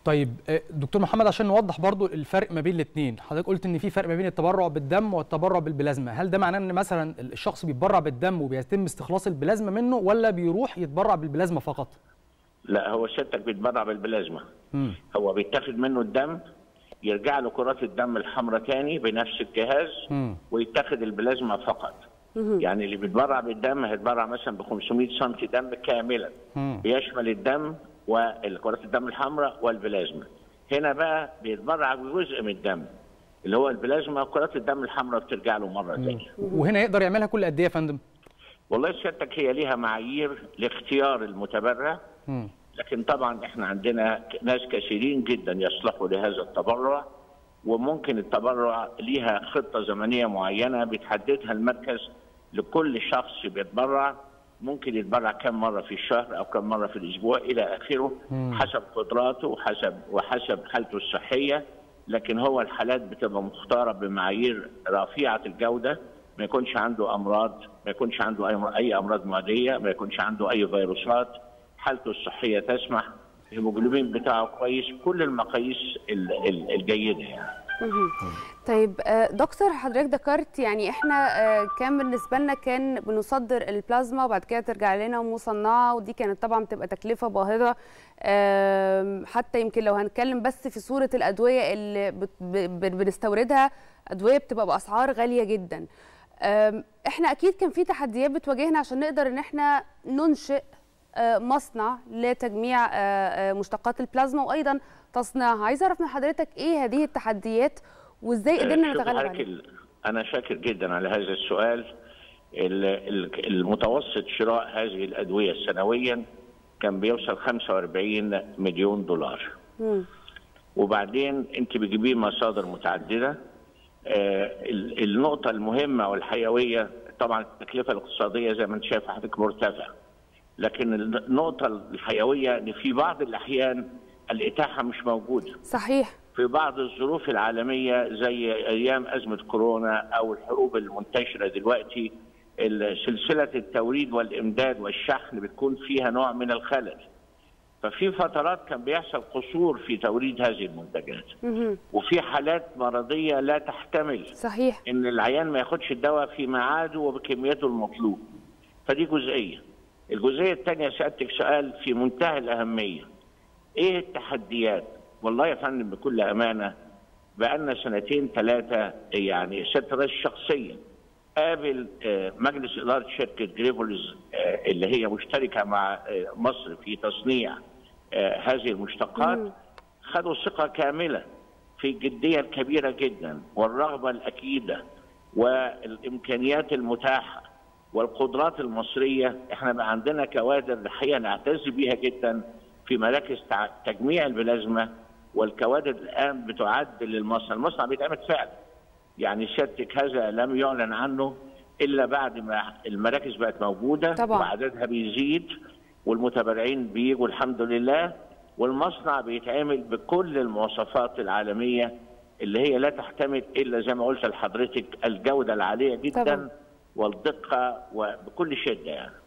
طيب آه، دكتور محمد عشان نوضح برضو الفرق ما بين الاثنين حضرتك قلت ان في فرق ما بين التبرع بالدم والتبرع بالبلازما هل ده معناه ان مثلا الشخص بيتبرع بالدم وبيتم استخلاص البلازما منه ولا بيروح يتبرع بالبلازما فقط لا هو سيادتك بيتبرع بالبلازما مم. هو بيتاخد منه الدم يرجع له كرات الدم الحمراء تاني بنفس الجهاز مم. ويتاخد البلازما فقط يعني اللي بيتبرع بالدم هيتبرع مثلا ب 500 سم دم كاملا مم. بيشمل الدم والكرات الدم الحمراء والبلازما هنا بقى بيتبرع بجزء من الدم اللي هو البلازما وكرات الدم الحمراء بترجع له مره ثانيه وهنا يقدر يعملها كل قد ايه يا فندم والله سيادتك هي ليها معايير لاختيار المتبرع مم. لكن طبعا احنا عندنا ناس كثيرين جدا يصلحوا لهذا التبرع وممكن التبرع ليها خطه زمنيه معينه بتحددها المركز لكل شخص بيتبرع ممكن يتبرع كم مره في الشهر او كم مره في الاسبوع الى اخره حسب قدراته وحسب وحسب حالته الصحيه لكن هو الحالات بتبقى مختاره بمعايير رفيعه الجوده ما يكونش عنده امراض ما يكونش عنده اي اي امراض معديه ما يكونش عنده اي فيروسات حالته الصحيه تسمح الهيموجلوبين بتاعه كويس كل المقاييس ال- ال- الجيده يعني طيب آه، دكتور حضرتك ذكرت يعني احنا آه، كان بالنسبه لنا كان بنصدر البلازما وبعد كده ترجع لنا مصنعه ودي كانت طبعا بتبقى تكلفه باهظه آم، حتى يمكن لو هنتكلم بس في صوره الادويه اللي بت- ب- ب- بنستوردها ادويه بتبقى باسعار غاليه جدا آم، احنا اكيد كان في تحديات بتواجهنا عشان نقدر ان احنا ننشئ آه، مصنع لتجميع آه، آه، مشتقات البلازما وايضا تصنيعها عايزه اعرف من حضرتك ايه هذه التحديات وازاي قدرنا شوف نتغلب حضرتك عليها ال- انا شاكر جدا على هذا السؤال ال- ال- المتوسط شراء هذه الادويه سنويا كان بيوصل 45 مليون دولار مم. وبعدين انت بتجيبيه مصادر متعدده آه، ال- النقطه المهمه والحيويه طبعا التكلفه الاقتصاديه زي ما انت شايف حضرتك مرتفعه لكن النقطه الحيويه ان في بعض الاحيان الاتاحه مش موجوده صحيح في بعض الظروف العالمية زي أيام أزمة كورونا أو الحروب المنتشرة دلوقتي ال- سلسلة التوريد والإمداد والشحن بتكون فيها نوع من الخلل ففي فترات كان بيحصل قصور في توريد هذه المنتجات مهم. وفي حالات مرضية لا تحتمل صحيح ان العيان ما ياخدش الدواء في ميعاده وبكميته المطلوب فدي جزئيه الجزئيه الثانيه سالتك سؤال في منتهى الاهميه ايه التحديات والله يا فندم بكل امانه بقالنا سنتين ثلاثه يعني ست رئيس شخصيا قابل آه، مجلس اداره شركه جريفولز آه، اللي هي مشتركه مع آه، مصر في تصنيع آه، هذه المشتقات خدوا ثقه كامله في الجديه الكبيره جدا والرغبه الاكيده والامكانيات المتاحه والقدرات المصريه احنا بقى عندنا كوادر الحقيقه نعتز بيها جدا في مراكز تع- تجميع البلازما والكوادر الان بتعد للمصنع، المصنع بيتعمل فعلا. يعني سيادتك هذا لم يعلن عنه الا بعد ما المراكز بقت موجوده طبعاً. وعددها بيزيد والمتبرعين بيجوا الحمد لله والمصنع بيتعمل بكل المواصفات العالميه اللي هي لا تحتمل الا زي ما قلت لحضرتك الجوده العاليه جدا طبعاً. والدقه وبكل شده يعني